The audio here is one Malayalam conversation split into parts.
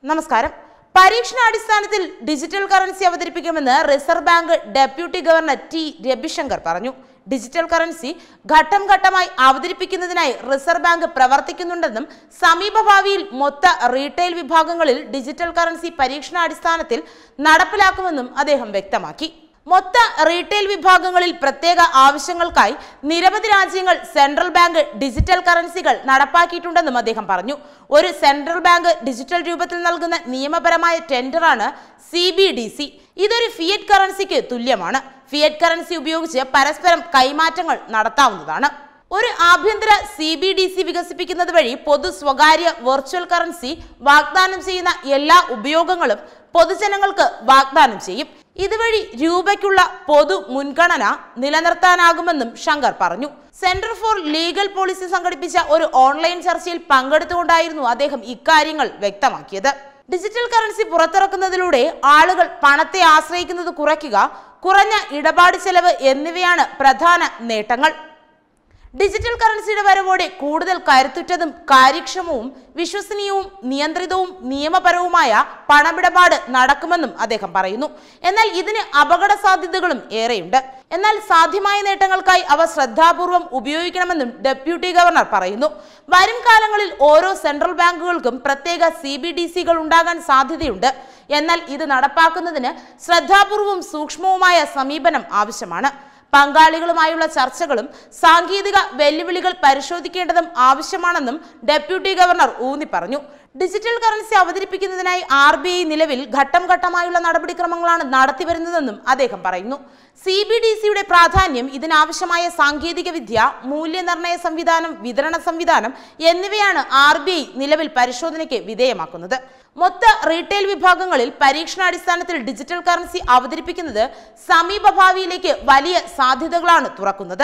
നമസ്കാരം പരീക്ഷണാടിസ്ഥാനത്തിൽ ഡിജിറ്റൽ കറൻസി അവതരിപ്പിക്കുമെന്ന് reserve bank deputy governor T Ravishankar പറഞ്ഞു ഡിജിറ്റൽ കറൻസി ഘട്ടം ഘട്ടമായി അവതരിപ്പിക്കുന്നതിനായി റിസർവ് ബാങ്ക് പ്രവർത്തിക്കുന്നുണ്ടെന്നും സമീപഭാവിയിൽ മൊത്ത റീറ്റെയിൽ വിഭാഗങ്ങളിൽ ഡിജിറ്റൽ കറൻസി പരീക്ഷണാടിസ്ഥാനത്തിൽ നടപ്പിലാക്കുമെന്നും അദ്ദേഹം വ്യക്തമാക്കി മൊത്ത റീറ്റെയിൽ വിഭാഗങ്ങളിൽ പ്രത്യേക ആവശ്യങ്ങൾക്കായി നിരവധി രാജ്യങ്ങൾ സെൻട്രൽ ബാങ്ക് ഡിജിറ്റൽ കറൻസികൾ നടപ്പാക്കിയിട്ടുണ്ടെന്നും അദ്ദേഹം പറഞ്ഞു ഒരു സെൻട്രൽ ബാങ്ക് ഡിജിറ്റൽ രൂപത്തിൽ നൽകുന്ന നിയമപരമായ ടെൻഡറാണ് സി ബി ഡി സി ഇതൊരു ഫിയറ്റ് കറൻസിക്ക് തുല്യമാണ് ഫിയറ്റ് കറൻസി ഉപയോഗിച്ച് പരസ്പരം കൈമാറ്റങ്ങൾ നടത്താവുന്നതാണ് ഒരു ആഭ്യന്തര സി ബി ഡി സി വികസിപ്പിക്കുന്നത് വഴി പൊതു സ്വകാര്യ വെർച്വൽ കറൻസി വാഗ്ദാനം ചെയ്യുന്ന എല്ലാ ഉപയോഗങ്ങളും പൊതുജനങ്ങൾക്ക് വാഗ്ദാനം ചെയ്യും ഇതുവഴി രൂപയ്ക്കുള്ള പൊതു മുൻഗണന നിലനിർത്താനാകുമെന്നും ശങ്കർ പറഞ്ഞു സെന്റർ ഫോർ ലീഗൽ പോളിസി സംഘടിപ്പിച്ച ഒരു ഓൺലൈൻ ചർച്ചയിൽ പങ്കെടുത്തുകൊണ്ടായിരുന്നു അദ്ദേഹം ഇക്കാര്യങ്ങൾ വ്യക്തമാക്കിയത് ഡിജിറ്റൽ കറൻസി പുറത്തിറക്കുന്നതിലൂടെ ആളുകൾ പണത്തെ ആശ്രയിക്കുന്നത് കുറയ്ക്കുക കുറഞ്ഞ ഇടപാട് ചെലവ് എന്നിവയാണ് പ്രധാന നേട്ടങ്ങൾ ഡിജിറ്റൽ കറൻസിയുടെ വരവോടെ കൂടുതൽ കരുത്തുറ്റതും കാര്യക്ഷമവും വിശ്വസനീയവും നിയന്ത്രിതവും നിയമപരവുമായ പണമിടപാട് നടക്കുമെന്നും അദ്ദേഹം പറയുന്നു എന്നാൽ ഇതിന് അപകട സാധ്യതകളും ഏറെയുണ്ട് എന്നാൽ സാധ്യമായ നേട്ടങ്ങൾക്കായി അവ ശ്രദ്ധാപൂർവം ഉപയോഗിക്കണമെന്നും ഡെപ്യൂട്ടി ഗവർണർ പറയുന്നു വരും കാലങ്ങളിൽ ഓരോ സെൻട്രൽ ബാങ്കുകൾക്കും പ്രത്യേക സി ബി ഡി സികൾ ഉണ്ടാകാൻ സാധ്യതയുണ്ട് എന്നാൽ ഇത് നടപ്പാക്കുന്നതിന് ശ്രദ്ധാപൂർവവും സൂക്ഷ്മവുമായ സമീപനം ആവശ്യമാണ് പങ്കാളികളുമായുള്ള ചർച്ചകളും സാങ്കേതിക വെല്ലുവിളികൾ പരിശോധിക്കേണ്ടതും ആവശ്യമാണെന്നും ഡെപ്യൂട്ടി ഗവർണർ ഊന്നി പറഞ്ഞു ഡിജിറ്റൽ കറൻസി അവതരിപ്പിക്കുന്നതിനായി ആർ ബി ഐ നിലവിൽ ഘട്ടം ഘട്ടമായുള്ള നടപടിക്രമങ്ങളാണ് നടത്തിവരുന്നതെന്നും അദ്ദേഹം പറയുന്നു സി ബി ഡി സിയുടെ പ്രാധാന്യം ഇതിനാവശ്യമായ സാങ്കേതിക വിദ്യ മൂല്യനിർണ്ണയ സംവിധാനം വിതരണ സംവിധാനം എന്നിവയാണ് ആർ ബി ഐ നിലവിൽ പരിശോധനയ്ക്ക് വിധേയമാക്കുന്നത് മൊത്ത റീറ്റെയിൽ വിഭാഗങ്ങളിൽ പരീക്ഷണാടിസ്ഥാനത്തിൽ ഡിജിറ്റൽ കറൻസി അവതരിപ്പിക്കുന്നത് സമീപഭാവിയിലേക്ക് വലിയ സാധ്യതകളാണ് തുറക്കുന്നത്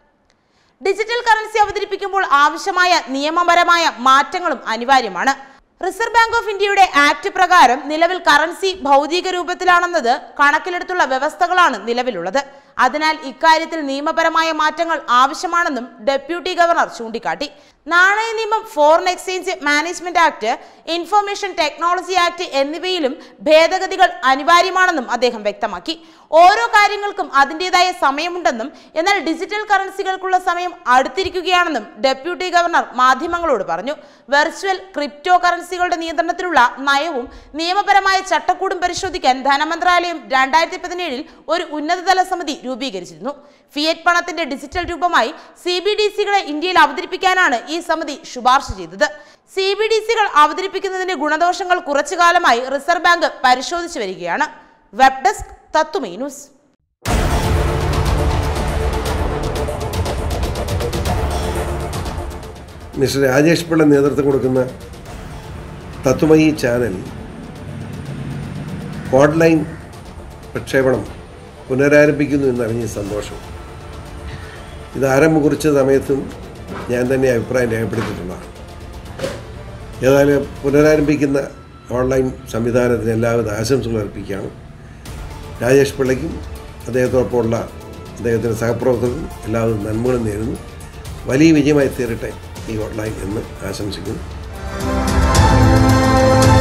ഡിജിറ്റൽ കറൻസി അവതരിപ്പിക്കുമ്പോൾ ആവശ്യമായ നിയമപരമായ മാറ്റങ്ങളും അനിവാര്യമാണ് റിസർവ് ബാങ്ക് ഓഫ് ഇന്ത്യയുടെ ആക്ട് പ്രകാരം നിലവിൽ കറൻസി ഭൗതിക രൂപത്തിലാണെന്നത് കണക്കിലെടുത്തുള്ള വ്യവസ്ഥകളാണ് നിലവിലുള്ളത് അതിനാൽ ഇക്കാര്യത്തിൽ നിയമപരമായ മാറ്റങ്ങൾ ആവശ്യമാണെന്നും ഡെപ്യൂട്ടി ഗവർണർ ചൂണ്ടിക്കാട്ടി നാണയ നിയമം foreign exchange management act information technology act എന്നിവയിലും ഭേദഗതികൾ അനിവാര്യമാണെന്നും അദ്ദേഹം വ്യക്തമാക്കി ഓരോ കാര്യങ്ങൾക്കും അതിൻ്റെതായ സമയമുണ്ടെന്നും എന്നാൽ ഡിജിറ്റൽ കറൻസികൾക്കുള്ള സമയം അടുത്തിരിക്കുകയാണെന്നും ഡെപ്യൂട്ടി ഗവർണർ മാധ്യമങ്ങളോട് പറഞ്ഞു വെർച്വൽ ക്രിപ്റ്റോ കറൻസികളുടെ നിയന്ത്രണത്തിലുള്ള നയവും നിയമപരമായ ചട്ടക്കൂടും പരിശോധിക്കാൻ ധനമന്ത്രാലയം രണ്ടായിരത്തി പതിനേഴിൽ ഒരു ഉന്നതതല സമിതി രൂപീകരിച്ചിരുന്നു ഫിയറ്റ് പണത്തിന്റെ ഡിജിറ്റൽ രൂപമായി സി ബി ഡി സികളെ ഇന്ത്യയിൽ അവതരിപ്പിക്കാനാണ് ഈ സമിതി ശുപാർശ ചെയ്തത് സി ബി ഡി സികൾ അവതരിപ്പിക്കുന്നതിന്റെ ഗുണദോഷങ്ങൾ കുറച്ചു കാലമായി റിസർവ് ബാങ്ക് പരിശോധിച്ചു വരികയാണ് web desk Tatwamayi news mister Rajesh Pillai നേതൃത്വം കൊടുക്കുന്ന തത്വമയി ചാനൽ ഓൺലൈൻ പ്രക്ഷേപണം പുനരാരംഭിക്കുന്നു എന്നറിഞ്ഞ സന്തോഷം ഇത് ആരംഭം കുറിച്ച സമയത്തും ഞാൻ തന്നെ അഭിപ്രായം രേഖപ്പെടുത്തിയിട്ടുള്ളതാണ് ഏതായാലും പുനരാരംഭിക്കുന്ന ഓൺലൈൻ സംവിധാനത്തിന് എല്ലാവിധ ആശംസകൾ അർപ്പിക്കുകയാണ് രാജേഷ് പിള്ളയ്ക്കും അദ്ദേഹത്തോടൊപ്പമുള്ള അദ്ദേഹത്തിൻ്റെ സഹപ്രവർത്തകർക്കും എല്ലാവിധ നന്മകളും നേരുന്നു വലിയ വിജയമായി തീരട്ടെ ഈ ഓൺലൈൻ എന്ന് ആശംസിക്കുന്നു